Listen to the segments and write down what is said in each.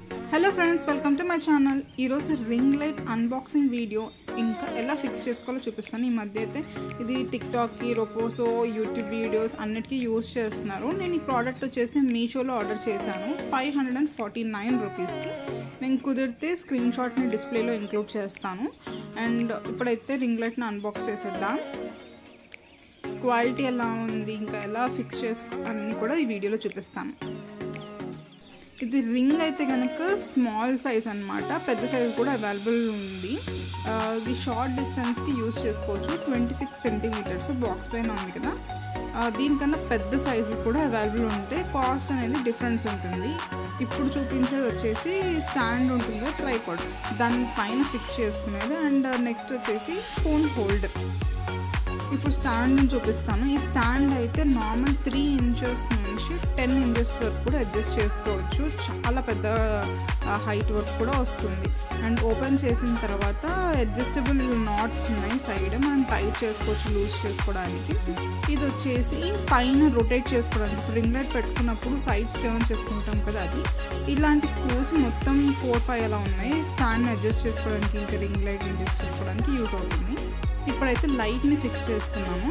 hello friends welcome to my channel ఈరోజు ring light unboxing video ఇంకా ఎలా fix చేసుకోవాలో చూపిస్తాను ఈ మధ్య అయితే ఇది టిక్టాక్కి రొపోసో యూట్యూబ్ వీడియోస్ అన్నిటికీ యూజ్ చేస్తున్నారు నేను ఈ ప్రోడక్ట్ వచ్చేసి మీషోలో ఆర్డర్ చేశాను five hundred and forty nine రూపీస్కి నేను కుదిరితే స్క్రీన్ షాట్ని డిస్ప్లేలో ఇంక్లూడ్ చేస్తాను అండ్ ఇప్పుడైతే రింగ్ లైట్ని అన్బాక్స్ చేసేద్దాం క్వాలిటీ ఎలా ఉంది ఇంకా ఎలా ఫిక్స్ చేసుకో అన్నీ కూడా ఈ వీడియోలో చూపిస్తాను ఇది రింగ్ అయితే కనుక స్మాల్ సైజ్ అనమాట పెద్ద సైజ్ కూడా అవైలబుల్ ఉంది ఆ, ఇది షార్ట్ డిస్టెన్స్కి యూస్ చేసుకోవచ్చు ట్వంటీ సిక్స్ సెంటీమీటర్స్ బాక్స్ పైన ఉంది కదా ఆ, దీనికన్నా పెద్ద సైజు కూడా అవైలబుల్ ఉంటే కాస్ట్ అనేది డిఫరెన్స్ ఉంటుంది ఇప్పుడు చూపించేది వచ్చేసి స్టాండ్ ఉంటుంది కదా ట్రైపాడ్ దాని పైన ఫిక్స్ చేసుకునేది అండ్ నెక్స్ట్ వచ్చేసి ఫోన్ హోల్డర్ ఇప్పుడు స్టాండ్ చూపిస్తాను ఈ స్టాండ్ అయితే నార్మల్ త్రీ ఇంచెస్ నుంచి టెన్ ఇంచెస్ వరకు కూడా అడ్జస్ట్ చేసుకోవచ్చు చాలా పెద్ద హైట్ వరకు కూడా వస్తుంది అండ్ ఓపెన్ చేసిన తర్వాత అడ్జస్టబుల్ నాట్స్ ఉన్నాయి సైడ్ మనం టైట్ చేసుకోవచ్చు లూజ్ చేసుకోవడానికి ఇది వచ్చేసి పైన రొటేట్ చేసుకోవడానికి ఇప్పుడు రింగ్ లైట్ పెట్టుకున్నప్పుడు సైడ్స్ టర్న్ చేసుకుంటాం కదా అది ఇలాంటి స్క్రూస్ మొత్తం ఫోర్ ఫైవ్ అలా ఉన్నాయి స్టాండ్ అడ్జస్ట్ చేసుకోవడానికి ఇంకా రింగ్ లైట్ అడ్జస్ట్ చేసుకోవడానికి యూజ్ అవుతుంది ఇప్పుడైతే లైట్ని ఫిక్స్ చేస్తున్నాము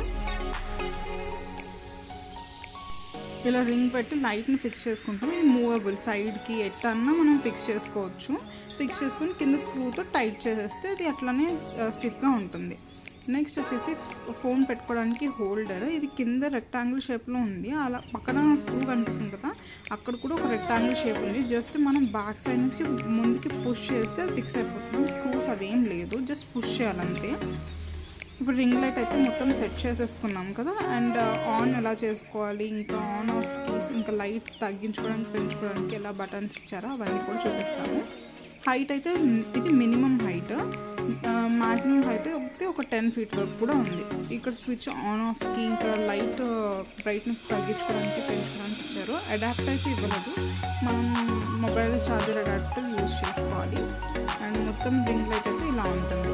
ఇలా రింగ్ పెట్టి లైట్ని ఫిక్స్ చేసుకుంటాం ఇది మూవబుల్ సైడ్కి ఎట్టన్నా మనం ఫిక్స్ చేసుకోవచ్చు ఫిక్స్ చేసుకుని కింద స్క్రూతో టైట్ చేసేస్తే అది అట్లానే స్టిఫ్గా ఉంటుంది నెక్స్ట్ వచ్చేసి ఫోన్ పెట్టుకోవడానికి హోల్డర్ ఇది కింద రెక్టాంగిల్ షేప్లో ఉంది అలా పక్కన స్క్రూ కనిపిస్తుంది కదా అక్కడ కూడా ఒక రెక్టాంగిల్ షేప్ ఉంది జస్ట్ మనం బ్యాక్ సైడ్ నుంచి ముందుకి పుష్ చేస్తే అది ఫిక్స్ అయిపోతుంది స్క్రూస్ అదేం లేదు జస్ట్ పుష్ చేయాలంతే ఇప్పుడు రింగ్ లైట్ అయితే మొత్తం సెట్ చేసేసుకున్నాం కదా అండ్ ఆన్ ఎలా చేసుకోవాలి ఇంకా ఆన్ ఆఫ్ కీస్ ఇంకా లైట్ తగ్గించుకోవడానికి పెంచుకోవడానికి ఎలా బటన్స్ ఇచ్చారో అవన్నీ కూడా చూపిస్తాము హైట్ అయితే ఇది మినిమం హైట్ మాక్సిమం హైట్ అయితే ఒక టెన్ ఫీట్ వరకు కూడా ఉంది ఇక్కడ స్విచ్ ఆన్ ఆఫ్కి ఇంకా లైట్ బ్రైట్నెస్ తగ్గించుకోవడానికి పెంచుకోవడానికి ఇచ్చారు అడాప్టర్ అయితే ఇవ్వలేదు మనం మొబైల్ ఛార్జర్ అడాప్టర్ యూజ్ చేసుకోవాలి అండ్ మొత్తం రింగ్ లైట్ అయితే ఇలా ఉంటుంది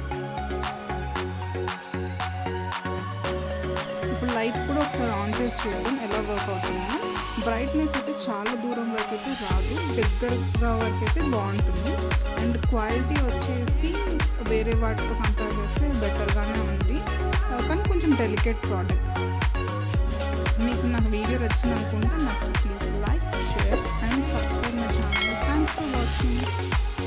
ఇప్పుడు లైట్ కూడా ఒకసారి ఆన్ చేసి చూద్దాం ఎలా వర్క్ అవుతుందో బ్రైట్నెస్ అయితే చాలా దూరం వరకు అయితే రాదు దగ్గరగా వరకు అయితే బాగుంటుంది అండ్ క్వాలిటీ వచ్చేసి వేరే వాటితో కంపేర్ చేస్తే బెటర్గానే ఉంది ఆ, కానీ కొంచెం డెలికేట్ ప్రోడక్ట్ మీకు నాకు వీడియో నచ్చింది అనుకుంటే నాకు please like share and subscribe my channel thanks for watching